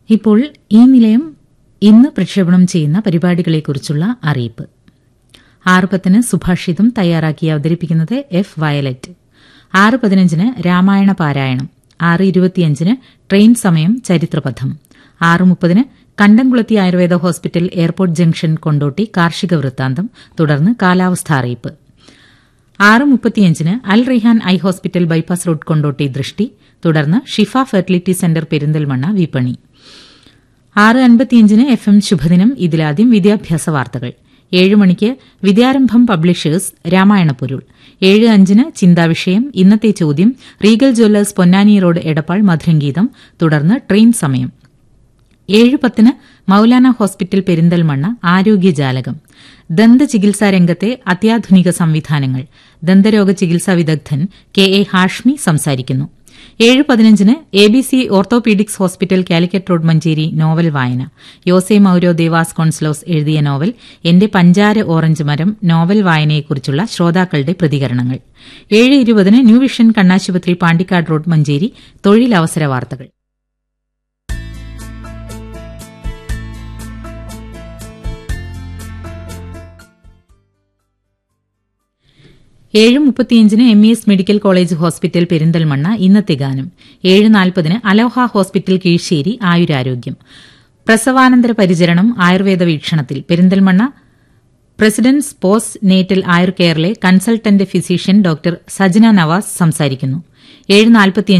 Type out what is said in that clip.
ഇപ്പോൾ ഈ നിലയം ഇന്ന് പ്രക്ഷേപണം ചെയ്യുന്ന പരിപാടികളെക്കുറിച്ചുള്ള അറിയിപ്പ് ആറ് പത്തിന് സുഭാഷിതം തയ്യാറാക്കി അവതരിപ്പിക്കുന്നത് എഫ് വയലറ്റ് ആറ് പതിനഞ്ചിന് രാമായണ പാരായണം ആറ് ഇരുപത്തിയഞ്ചിന് ട്രെയിൻ സമയം ചരിത്രപഥം ആറ് മുപ്പതിന് Kandamkulathi Ayurveda hospital airport junction Kondotty കാർഷിക വൃത്താന്തം തുടർന്ന് കാലാവസ്ഥാ അറിയിപ്പ് ആറ് മുപ്പത്തിയഞ്ചിന് Al Rihan eye hospital bypass road Kondotty Drishti തുടർന്ന് ഷിഫ ഫെർട്ടിലിറ്റി സെന്റർ പെരിന്തൽമണ്ണ വിപണി ആറ് അൻപത്തിയഞ്ചിന് എഫ് എം ശുഭദിനം ഇതിലാദ്യം വിദ്യാഭ്യാസ വാർത്തകൾ ഏഴ് മണിക്ക് വിദ്യാരംഭം പബ്ലിഷേഴ്സ് രാമായണപ്പൊരുൾ ഏഴ് അഞ്ചിന് ചിന്താവിഷയം ഇന്നത്തെ ചോദ്യം Regal jewellers Ponnani road Edappal മധുരംഗീതം തുടർന്ന് ട്രെയിൻ സമയം ഏഴ് പത്തിന് മൌലാന ഹോസ്പിറ്റൽ പെരിന്തൽമണ്ണ ആരോഗ്യജാലകം ദന്തചികിത്സാ രംഗത്തെ അത്യാധുനിക സംവിധാനങ്ങൾ ദന്തരോഗ ചികിത്സാ വിദഗ്ധൻ കെ എ ഹാഷ്മി സംസാരിക്കുന്നു ഏഴ് പതിനഞ്ചിന് A B C orthopaedics hospital Calicut road Manjeri novel വായന യോസെ മൌരോ ദേവാസ് കോൺസ്ലോസ് എഴുതിയ നോവൽ എന്റെ പഞ്ചാര ഓറഞ്ച് മരം നോവൽ വായനയെക്കുറിച്ചുള്ള ശ്രോതാക്കളുടെ പ്രതികരണങ്ങൾ ഏഴ് ഇരുപതിന് ന്യൂ വിഷൻ കണ്ണാശുപത്രി പാണ്ടിക്കാട് റോഡ് മഞ്ചേരി തൊഴിലവസര വാർത്തകൾ ഏഴ് മുപ്പത്തിയഞ്ചിന് M E S medical college hospital Perinthalmanna ഇന്നത്തെ ഗാനം ഏഴ് നാൽപ്പതിന് അലോഹ ഹോസ്പിറ്റൽ കീഴ്ശ്ശേരി ആയുരാരോഗ്യം പ്രസവാനന്തര പരിചരണം ആയുർവേദ വീക്ഷണത്തിൽ Perinthalmanna President's postnatal Ayur കെയറിലെ consultant physician doctor Sajana Navas സംസാരിക്കുന്നു ഏഴ്